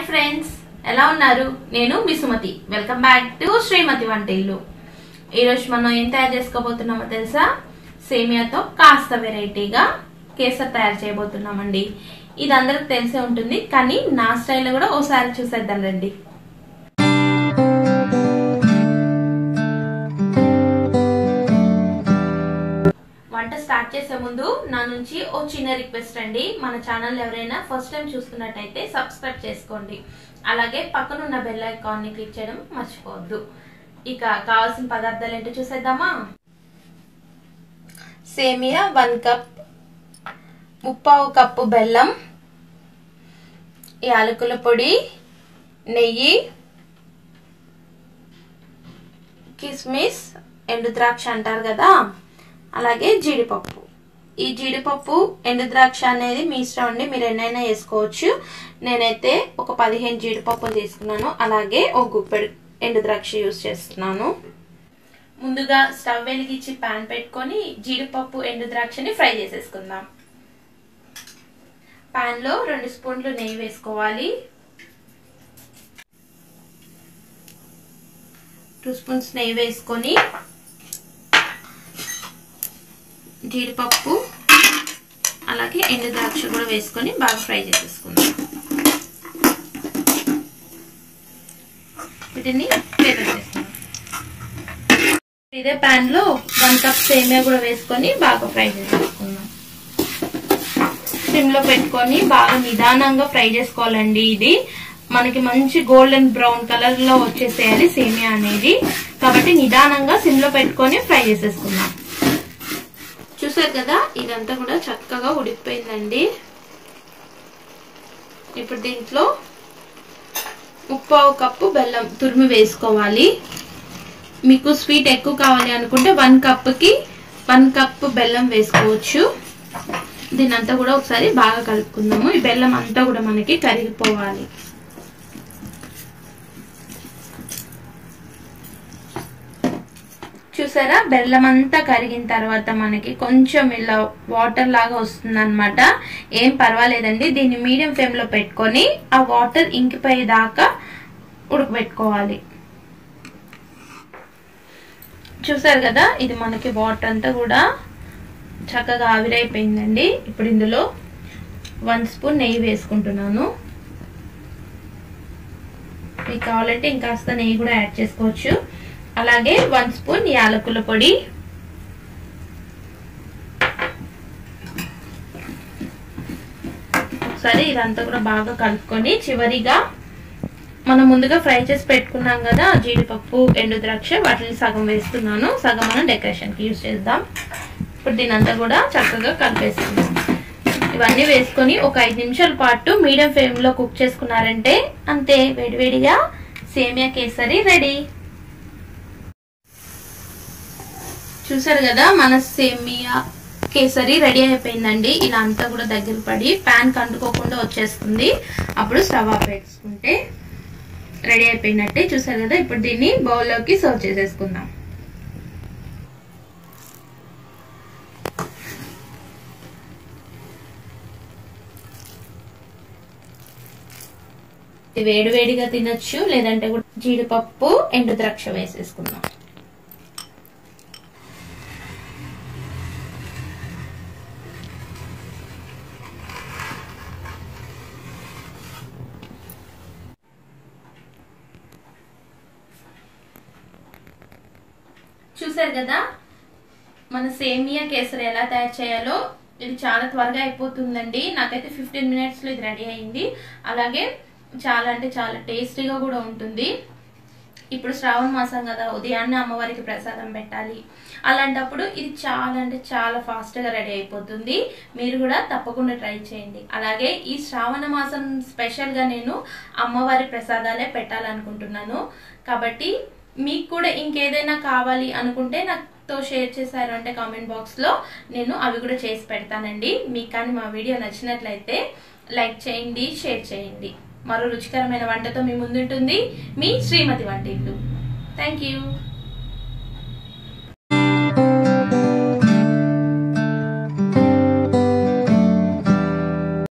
friends ఎలా ఉన్నారు నేను మీ సుమతి వెల్కమ్ బ్యాక్ టు శ్రీమతి వంట ఇల్లు ఈరోజు మనం ఏం తయారు చేసుకోబోతున్నామో తెలుసా సేమియాతో కాస్త వెరైటీగా కేసర్ తయారు చేయబోతున్నామండి ఇది అందరికి తెలిసే ఉంటుంది కానీ నా స్టైల్లో కూడా ఓసారి చూసేద్దాం రండి వంట స్టార్ట్ చేసే ముందు నా నుంచి ఓ చిన్న రిక్వెస్ట్ అండి మన ఛానల్ ఎవరైనా ఫస్ట్ టైం చూస్తున్నట్టయితే సబ్స్క్రైబ్ చేసుకోండి అలాగే పక్కన ఉన్న బెల్ ఐకాన్ ని క్లిక్ చేయడం మర్చిపోవద్దు ఇక కావాల్సిన పదార్థాలు ఏంటో చూసేద్దామా సేమియా వన్ కప్ ముప్పావు కప్పు బెల్లం యాలకుల పొడి నెయ్యి కిస్మిస్ ఎండు ద్రాక్ష అంటారు కదా అలాగే జీడిపప్పు ఈ జీడిపప్పు ఎండు ద్రాక్ష అనేది మీ ఇష్టం అండి మీరు ఎన్నైనా వేసుకోవచ్చు నేనైతే ఒక పదిహేను జీడిపప్పులు తీసుకున్నాను అలాగే ఒక గుప్పెడు ఎండు ద్రాక్ష యూస్ చేస్తున్నాను ముందుగా స్టవ్ వెలిగించి పాన్ పెట్టుకొని జీడిపప్పు ఎండు ద్రాక్షని ఫ్రై చేసేసుకుందాం పాన్ లో రెండు స్పూన్లు నెయ్యి వేసుకోవాలి టూ స్పూన్స్ నెయ్యి వేసుకొని జీడిపప్పు అలాగే ఎండు ద్రాక్ష కూడా వేసుకొని బాగా ఫ్రై చేసేసుకుందాం వీటిని ప్రిపేర్ చేసుకుందాం ఇదే ప్యాన్ లో వన్ కప్ సేమియా కూడా వేసుకొని బాగా ఫ్రై చేసేసుకుందాం సిమ్ లో పెట్టుకొని బాగా నిదానంగా ఫ్రై చేసుకోవాలండి ఇది మనకి మంచి గోల్డెన్ బ్రౌన్ కలర్ లో వచ్చేసేయాలి సేమియా అనేది కాబట్టి నిదానంగా సిమ్ లో పెట్టుకొని ఫ్రై చేసేసుకుందాం చూసారు కదా ఇదంతా కూడా చక్కగా ఉడికిపోయిందండి ఇప్పుడు దీంట్లో ముప్పావు కప్పు బెల్లం తురిమి వేసుకోవాలి మీకు స్వీట్ ఎక్కువ కావాలి అనుకుంటే వన్ కప్కి వన్ కప్ బెల్లం వేసుకోవచ్చు దీని అంతా కూడా ఒకసారి బాగా కలుపుకుందాము ఈ బెల్లం అంతా కూడా మనకి కరిగిపోవాలి చూసారా బెల్లం అంతా కరిగిన తర్వాత మనకి కొంచెం ఇలా వాటర్ లాగా వస్తుంది అనమాట ఏం పర్వాలేదండి దీన్ని మీడియం ఫ్లేమ్ లో పెట్టుకొని ఆ వాటర్ ఇంకిపోయేదాకా ఉడకబెట్టుకోవాలి చూసారు కదా ఇది మనకి వాటర్ అంతా కూడా చక్కగా ఆవిరైపోయిందండి ఇప్పుడు ఇందులో వన్ స్పూన్ నెయ్యి వేసుకుంటున్నాను మీకు కావాలంటే ఇంకాస్త నెయ్యి కూడా యాడ్ చేసుకోవచ్చు అలాగే వన్ స్పూన్ యాలకుల పొడి ఒకసారి ఇదంతా కూడా బాగా కలుపుకొని చివరిగా మనం ముందుగా ఫ్రై చేసి పెట్టుకున్నాం కదా జీడిపప్పు ఎండు ద్రాక్ష వాటిని సగం వేస్తున్నాను సగం మనం డెకరేషన్కి యూజ్ చేద్దాం ఇప్పుడు దీనంతా కూడా చక్కగా కలిపేస్తున్నాం ఇవన్నీ వేసుకొని ఒక ఐదు నిమిషాల పాటు మీడియం ఫ్లేమ్లో కుక్ చేసుకున్నారంటే అంతే వేడివేడిగా సేమియా కేసరి రెడీ చూసారు కదా మన సేమియా కేసరి రెడీ అయిపోయిందండి ఇలా అంతా కూడా దగ్గర పడి ప్యాన్ కంటుకోకుండా వచ్చేస్తుంది అప్పుడు స్టవ్ ఆఫ్ వేసుకుంటే రెడీ అయిపోయినట్టే చూసారు కదా ఇప్పుడు దీన్ని బౌల్లోకి సర్వ్ చేసేసుకుందాం వేడి వేడిగా తినొచ్చు లేదంటే కూడా జీడిపప్పు ఎండు ద్రాక్ష వేసేసుకుందాం చూసారు కదా మన సేమియా కేసరి ఎలా తయారు చేయాలో ఇది చాలా త్వరగా అయిపోతుందండి నాకైతే ఫిఫ్టీన్ మినిట్స్లో ఇది రెడీ అయింది అలాగే చాలా అంటే చాలా టేస్టీగా కూడా ఉంటుంది ఇప్పుడు శ్రావణ మాసం కదా ఉదయాన్నే అమ్మవారికి ప్రసాదం పెట్టాలి అలాంటప్పుడు ఇది చాలా అంటే చాలా ఫాస్ట్గా రెడీ అయిపోతుంది మీరు కూడా తప్పకుండా ట్రై చేయండి అలాగే ఈ శ్రావణ మాసం స్పెషల్గా నేను అమ్మవారి ప్రసాదాలే పెట్టాలనుకుంటున్నాను కాబట్టి మీకు కూడా ఇంకేదైనా కావాలి అనుకుంటే నాతో షేర్ చేశారు అంటే కామెంట్ బాక్స్లో నేను అవి కూడా చేసి పెడతానండి మీకు కానీ మా వీడియో నచ్చినట్లయితే లైక్ చేయండి షేర్ చేయండి మరో రుచికరమైన వంటతో మీ ముందుంటుంది మీ శ్రీమతి వంటిల్లు థ్యాంక్ యూ